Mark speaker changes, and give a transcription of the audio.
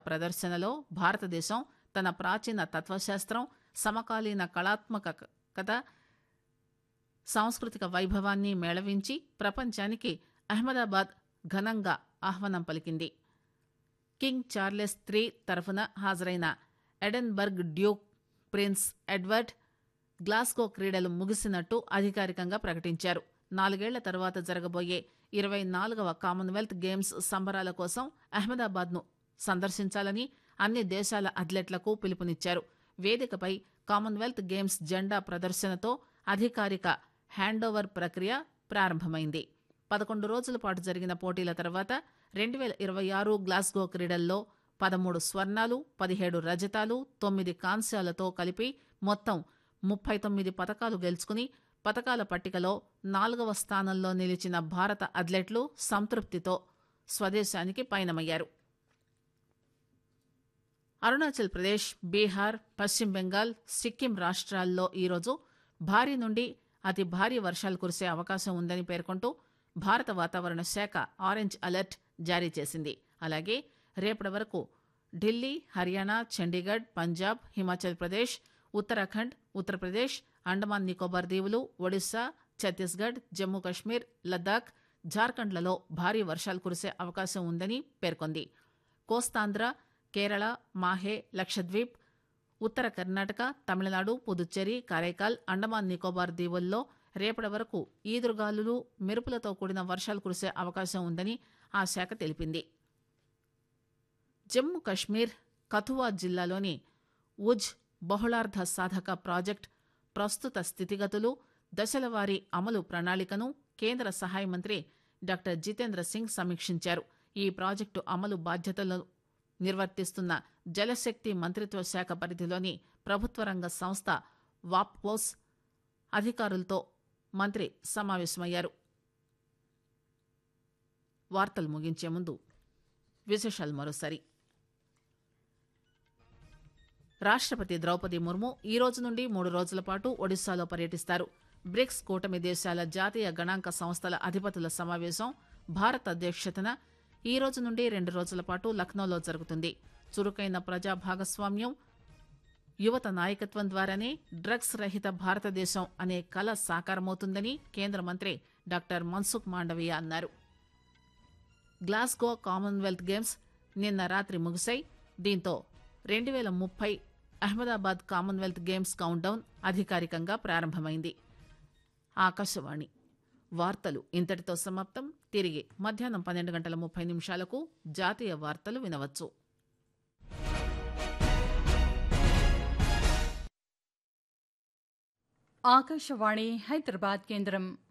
Speaker 1: ప్రదర్శనలో భారతదేశం తన ప్రాచీన తత్వశాస్త్రం సమకాలీన కళాత్మకత సాంస్కృతిక వైభవాన్ని మేళవించి ప్రపంచానికి అహ్మదాబాద్ ఘనంగా ఆహ్వానం పలికింది కింగ్ చార్లెస్ త్రీ తరఫున హాజరైన Edinburgh duke prince Edward Glasgow క్రీడలు ముగిసినట్టు అధికారికంగా ప్రకటించారు నాలుగేళ్ల తర్వాత జరగబోయే ఇరవై నాలుగవ కామన్వెల్త్ గేమ్స్ సంబరాల కోసం అహ్మదాబాద్ను సందర్శించాలని అన్ని దేశాల అథ్లెట్లకు పిలుపునిచ్చారు వేదికపై కామన్వెల్త్ గేమ్స్ జెండా ప్రదర్శనతో అధికారిక హ్యాండోవర్ ప్రక్రియ ప్రారంభమైంది పదకొండు రోజుల పాటు జరిగిన పోటీల తర్వాత రెండు వేల ఇరవై ఆరు గ్లాస్గో క్రీడల్లో పదమూడు స్వర్ణాలు పదిహేడు రజతాలు తొమ్మిది కాంస్యాలతో కలిపి మొత్తం ముప్పై తొమ్మిది పతకాలు గెలుచుకుని పతకాల పట్టికలో నాలుగవ స్థానంలో నిలిచిన భారత అథ్లెట్లు సంతృప్తితో స్వదేశానికి పయనమయ్యారు అరుణాచల్ ప్రదేశ్ బీహార్ పశ్చిమ బెంగాల్ సిక్కిం రాష్ట్రాల్లో ఈరోజు భారీ నుండి అతి భారీ వర్షాలు కురిసే అవకాశం ఉందని పేర్కొంటూ భారత వాతావరణ శాఖ ఆరెంజ్ అలర్ట్ జారీ చేసింది అలాగే రేపటి వరకు ఢిల్లీ హర్యానా చండీగఢ్ పంజాబ్ హిమాచల్ ప్రదేశ్ ఉత్తరాఖండ్ ఉత్తరప్రదేశ్ అండమాన్ నికోబార్ దీవులు ఒడిశా ఛత్తీస్గఢ్ జమ్మూ కశ్మీర్ లద్దాఖ్ జార్ఖండ్లలో భారీ వర్షాలు కురిసే అవకాశం ఉందని పేర్కొంది కోస్తాంధ్ర కేరళ మాహే లక్షద్వీప్ ఉత్తర కర్ణాటక తమిళనాడు పుదుచ్చేరి కారైకాల్ అండమాన్ నికోబార్ దీవుల్లో రేపటి వరకు ఈదురుగాలులు మెరుపులతో కూడిన వర్షాలు కురిసే అవకాశం ఉందని ఆ శాఖ తెలిపింది జమ్మూ కశ్మీర్ కథువా జిల్లాలోని ఉజ్ బహుళార్ధ సాధక ప్రాజెక్ట్ ప్రస్తుత స్థితిగతులు దశలవారీ అమలు ప్రణాళికను కేంద్ర సహాయ మంత్రి డాక్టర్ జితేంద్ర సింగ్ సమీక్షించారు ఈ ప్రాజెక్టు అమలు బాధ్యతలను నిర్వర్తిస్తున్న జలశక్తి మంత్రిత్వ శాఖ పరిధిలోని ప్రభుత్వ రంగ సంస్థ వాప్కోస్ అధికారులతో మంత్రి సమావేశమయ్యారు వార్తలు ముగించే ముందు విశేషాలు మరోసారి రాష్ట్రపతి ద్రౌపది ముర్ము ఈ రోజు నుండి మూడు రోజుల పాటు ఒడిశాలో పర్యటిస్తారు బ్రిక్స్ కూటమి దేశాల జాతీయ గణాంక సంస్థల అధిపతుల సమావేశం భారత్ అధ్యక్షతన ఈ రోజు నుండి రెండు రోజుల పాటు లక్నోలో జరుగుతుంది చురుకైన ప్రజా భాగస్వామ్యం యువత నాయకత్వం ద్వారానే డ్రగ్స్ రహిత భారతదేశం అనే కల సాకారమవుతుందని కేంద్ర మంత్రి డాక్టర్ మన్సుఖ్ మాండవీయ అన్నారు గ్లాస్గో కామన్వెల్త్ గేమ్స్ నిన్న రాత్రి ముగిశాయి దీంతో రెండు వేల ముప్పై అహ్మదాబాద్ కామన్వెల్త్ గేమ్స్ కౌంట్డౌన్ అధికారికంగా ప్రారంభమైంది ఆకాశవాణి వార్తలు ఇంతటితో సమాప్తం తిరిగి మధ్యాహ్నం పన్నెండు గంటల ముప్పై నిమిషాలకు జాతీయ వార్తలు వినవచ్చు
Speaker 2: ఆకాశవాణి హైదరాబాద్ కేంద్రం